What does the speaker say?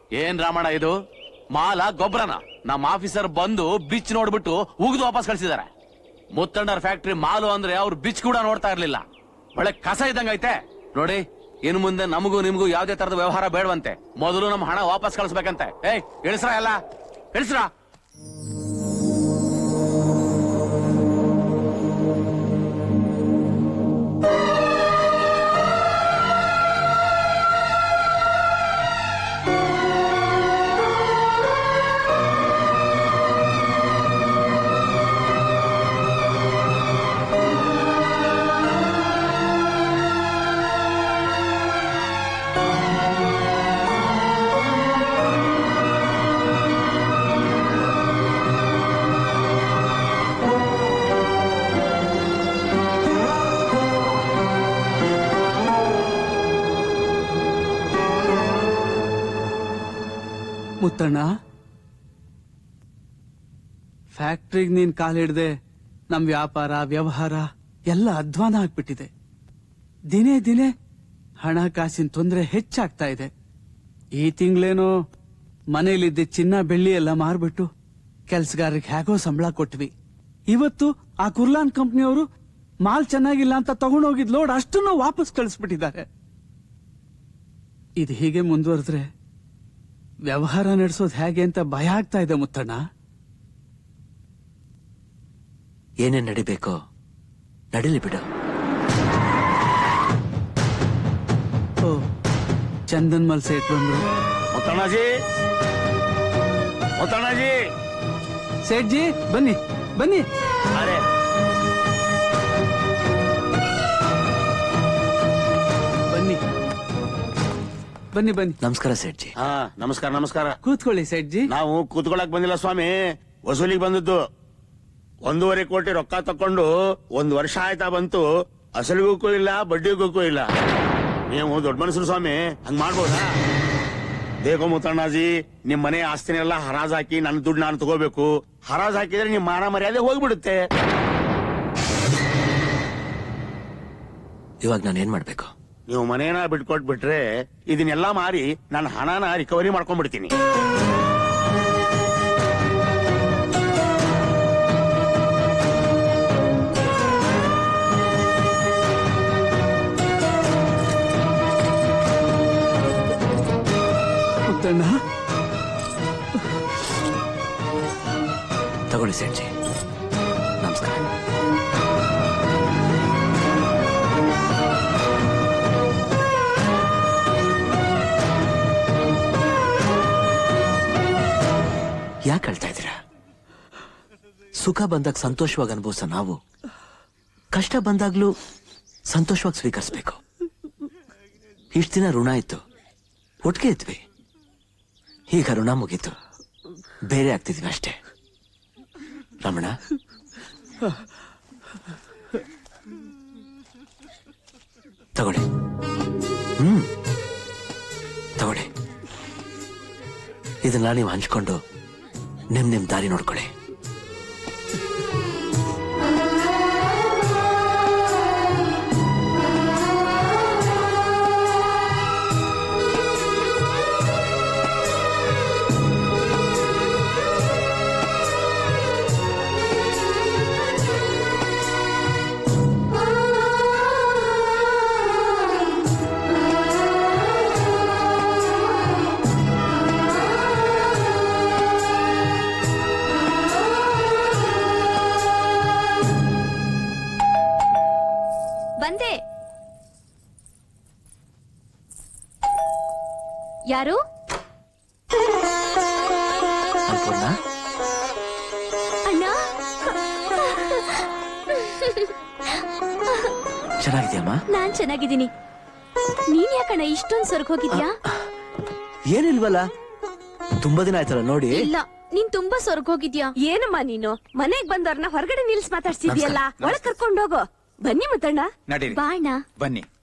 ಏನ್ ರಾಮಣ್ಣ ಇದು ಮಾಲ ಗೊಬ್ಬರನ ನಮ್ಮ ಆಫೀಸರ್ ಬಂದು ಬಿಚ್ ನೋಡ್ಬಿಟ್ಟು ಉಗಿದು ವಾಪಸ್ ಕಳ್ಸಿದಾರೆ ಮುತ್ತಣ್ಣರ್ ಫ್ಯಾಕ್ಟ್ರಿ ಮಾಲು ಅಂದ್ರೆ ಅವ್ರು ಬಿಚ್ ಕೂಡ ನೋಡ್ತಾ ಇರ್ಲಿಲ್ಲ ಒಳ್ಳೆ ಕಸ ಇದ್ದಂಗ ಐತೆ ನೋಡಿ ಇನ್ನು ಮುಂದೆ ನಮಗೂ ನಿಮಗೂ ಯಾವ್ದೇ ತರದ ವ್ಯವಹಾರ ಬೇಡವಂತೆ ಮೊದಲು ನಮ್ಮ ಹಣ ವಾಪಸ್ ಕಳಿಸ್ಬೇಕಂತೆ ಏಯ್ ಇಳಿಸ್ರ ಎಲ್ಲ ಇಳಿಸ್ರ ಮುತ್ತಣ್ಣ ಫ್ಯಾಕ್ಟ್ರಿಗೆ ನೀನ್ ಕಾಲಿಡ್ದೆ ನಮ್ ವ್ಯಾಪಾರ ವ್ಯವಹಾರ ಎಲ್ಲ ಅಧ್ವಾನ ಆಗ್ಬಿಟ್ಟಿದೆ ದಿನೇ ದಿನೇ ಹಣಕಾಸಿನ ತೊಂದರೆ ಹೆಚ್ಚಾಗ್ತಾ ಇದೆ ಈ ತಿಂಗಳೇನೋ ಮನೇಲಿದ್ದ ಚಿನ್ನ ಬೆಳ್ಳಿ ಎಲ್ಲ ಮಾರ್ಬಿಟ್ಟು ಕೆಲ್ಸಗಾರರಿಗೆ ಹೇಗೋ ಸಂಬಳ ಕೊಟ್ವಿ ಇವತ್ತು ಆ ಕುರ್ಲಾನ್ ಕಂಪ್ನಿಯವರು ಮಾಲ್ ಚೆನ್ನಾಗಿಲ್ಲ ಅಂತ ತಗೊಂಡೋಗಿದ್ ಲೋಡ್ ಅಷ್ಟನ್ನು ವಾಪಸ್ ಕಳಿಸ್ಬಿಟ್ಟಿದ್ದಾರೆ ಇದು ಹೀಗೆ ಮುಂದುವರೆದ್ರೆ ವ್ಯವಹಾರ ನಡೆಸೋದು ಹೇಗೆ ಅಂತ ಭಯ ಆಗ್ತಾ ಇದೆ ಮುತ್ತಣ್ಣ ಏನೇನ್ ನಡಿಬೇಕೋ ನಡಿಲಿ ಬಿಡು ಓ ಚಂದನ್ ಮಲ್ ಸೇಟ್ ಬಂದ್ರು ಮುತ್ತಣ್ಣಜಿ ಮುತ್ತಣ್ಣಜಿ ಸೇಠ್ಜಿ ಬನ್ನಿ ಬನ್ನಿ ಅರೆ ಬನ್ನಿ ಬನ್ನಿ ಬನ್ನಿ ನಮಸ್ಕಾರ ಸೇಠ್ಜಿ ಹಾ ನಮಸ್ಕಾರ ನಮಸ್ಕಾರ ಕೂತ್ಕೊಳ್ಳಿ ಸೇಠ್ಜಿ ನಾವು ಕೂತ್ಕೊಳಕ್ ಬಂದಿಲ್ಲ ಸ್ವಾಮಿ ವಸೂಲಿಗೆ ಬಂದದ್ದು ಒಂದೂವರೆ ಕೋಟಿ ರೊಕ್ಕ ತಕೊಂಡು ಒಂದ್ ವರ್ಷ ಆಯ್ತಾ ಬಂತು ಅಸಲಿಗೂ ಇಲ್ಲ ಬಡ್ಡಿಗೂ ಇಲ್ಲ ನೀವು ದೊಡ್ಡ ಮನುಷ್ಯರು ಸ್ವಾಮಿ ಹಂಗ್ ಮಾಡ್ಬೋದಾ ಬೇಕೋ ಮುತ್ತಣ್ಣಾಜಿ ನಿಮ್ ಮನೆ ಆಸ್ತಿನೆಲ್ಲ ಹರಾಜ್ ಹಾಕಿ ನನ್ನ ದುಡ್ಡು ನಾನು ತಗೋಬೇಕು ಹರಾಜ್ ಹಾಕಿದ್ರೆ ನಿಮ್ ಮಾನ ಮರ್ಯಾದೆ ಹೋಗ್ಬಿಡುತ್ತೆ ಇವಾಗ ನಾನು ಏನ್ ಮಾಡ್ಬೇಕು ನೀವು ಮನೇನ ಬಿಟ್ಕೊಟ್ಬಿಟ್ರೆ ಇದನ್ನೆಲ್ಲ ಮಾರಿ ನನ್ನ ಹಣನ ರಿಕವರಿ ಮಾಡ್ಕೊಂಡ್ಬಿಡ್ತೀನಿ ಮುತ್ತಣ್ಣ ತಗೊಳ್ಳಿ ಸೇಠ್ಜಿ ನಮಸ್ಕಾರ ಯಾಕೆ ಅಳ್ತಾ ಇದ್ದೀರಾ ಸುಖ ಬಂದಾಗ ಸಂತೋಷವಾಗಿ ಅನುಭವಿಸೋ ನಾವು ಕಷ್ಟ ಬಂದಾಗ್ಲೂ ಸಂತೋಷವಾಗಿ ಸ್ವೀಕರಿಸ್ಬೇಕು ಇಷ್ಟ ದಿನ ಋಣ ಇತ್ತು ಒಟ್ಟಿಗೆ ಇದ್ವಿ ಈಗ ಋಣ ಮುಗೀತು ಬೇರೆ ಆಗ್ತಿದೀವಿ ಅಷ್ಟೇ ರಮಣ ತಗೊಳ್ಳಿ ಹ್ಮ್ ತಗೊಳ್ಳಿ ಇದನ್ನ ನೀವು ಹಂಚ್ಕೊಂಡು ನಿಮ್ ನಿಮ್ ದಾರಿ ನೋಡ್ಕೊಳ್ಳಿ ಬಂದೆ ಯಾರು ಅನ್ಪೂರ್ಣ ಅಣ್ಣ ಚೆನ್ನಾಗಿದ್ಯಮ್ಮ ನಾನ್ ಚೆನ್ನಾಗಿದ್ದೀನಿ ನೀನ್ ಯಾಕಣ್ಣ ಇಷ್ಟೊಂದ್ ಸ್ವರ್ಗ ಹೋಗಿದ್ಯಾ ಏನಿಲ್ವಲ್ಲ ತುಂಬಾ ದಿನ ಆಯ್ತಲ್ಲ ನೋಡಿ ಇಲ್ಲ ನೀನ್ ತುಂಬಾ ಸ್ವರ್ಗ ಹೋಗಿದ್ಯಾ ಏನಮ್ಮ ನೀನು ಮನೆಗ್ ಬಂದವ್ರನ್ನ ಹೊರಗಡೆ ನಿಲ್ಸ್ ಮಾತಾಡ್ಸಿದ್ಯಲ್ಲ ಒಳಗ್ ಕರ್ಕೊಂಡ್ ಹೋಗೋ ಬನ್ನಿ ಮುತ್ತಣ್ಣ ನಡೀರಿ ಬಾಣ ಬನ್ನಿ